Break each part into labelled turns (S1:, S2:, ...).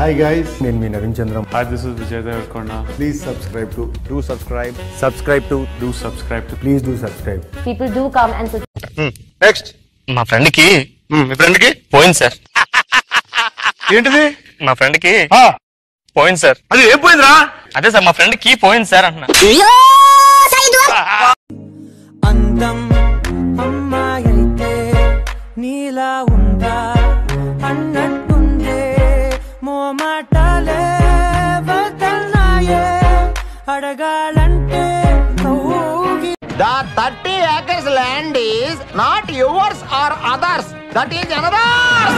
S1: Hi guys నేను మీ Naveen Chandram
S2: Hi, this is Vijay Devarkonda.
S1: Please subscribe to do subscribe
S3: subscribe to
S2: Do subscribe to
S1: please do subscribe
S4: people do come and sit
S3: next
S5: మా friend కి
S3: మీ friend కి
S5: పోయింది sir
S3: ఏంటిది
S5: మా friend కి
S3: ఆ,
S5: పోయింది సార్
S3: అది ఏం పోయిందిరా
S5: అదే సార్ మా ఫ్రెండ్ కి పోయింది సార్ అంటున్నా
S6: అందం అమ్మాయైతే నీలా ఉందా అన్నట్టుందే మోమాటాలే వదల్నాయే అడగాలంటే కౌగి
S7: The 30 acres land is not yours or others. That is another's.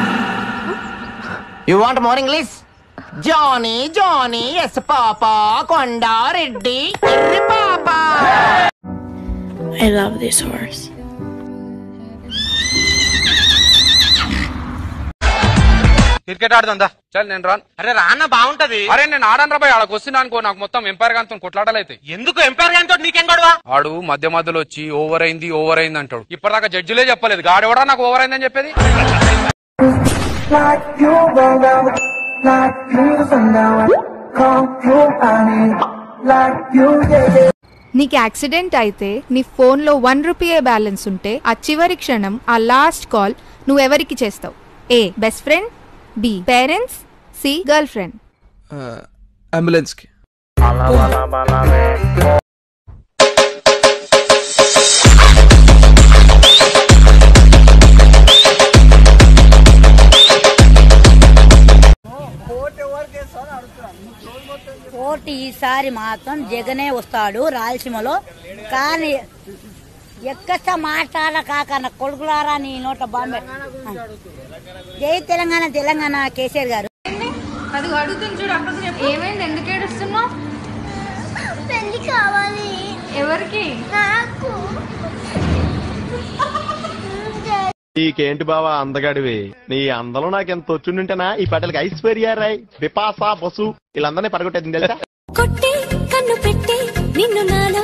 S7: You want more English? Johnny, Johnny, yes, Papa, Konda, Reddy, Irri Papa.
S8: I love this horse.
S9: Cricket ఆడుతుందా చల్ నేను రాను అరే రాన్న బాగుంటది అరే నేను ఆడను రాబాయ్ ఆడకు వస్తున్నా అనుకో నాకు మొత్తం ఎంపైర్ గాంతో కొట్లాడలైతే ఎందుకు ఎంపైర్ గాంతో నీకేం గొడవ ఆడు మధ్య మధ్యలో వచ్చి ఓవర్ అయింది ఓవర్ అయింది అంటాడు ఇప్పటిదాకా జడ్జిలే చెప్పలేదు గాడెవడా నాకు ఓవర్ అయిందని చెప్పేది
S8: నీకు యాక్సిడెంట్ అయితే నీ ఫోన్లో వన్ రూపీయే బ్యాలెన్స్ ఉంటే ఆ చివరి క్షణం ఆ లాస్ట్ కాల్ నువ్వెవరికి చేస్తావు A best friend B parents C girlfriend
S6: ambulance కి
S4: పోటీ ఈసారి మాత్రం జగనే వస్తాడు రాయలసీమలో కానీ ఎక్కస మాట్లాడ కాకన్న కొడుకులారా నీ నోట బాంబే జై తెలంగాణ తెలంగాణ కేసీఆర్ గారు
S8: అది అడుగుతుంది చూడు అప్పుడు ఏమైంది ఎందుకు ఏడుస్తున్నావు
S4: పెళ్లి కావాలి
S8: ఎవరికి
S4: నాకు
S1: నీకేంటి బావా అందగాడివి నీ అందలో నాకు ఎంత వచ్చుంటేనా ఈ పాటలకి ఐశ్వర్య రాయ్ బిపాసా బసు వీళ్ళందరినీ పడగొట్టేది తెలుసా
S8: కొట్టి కన్ను పెట్టి నిన్ను నాలో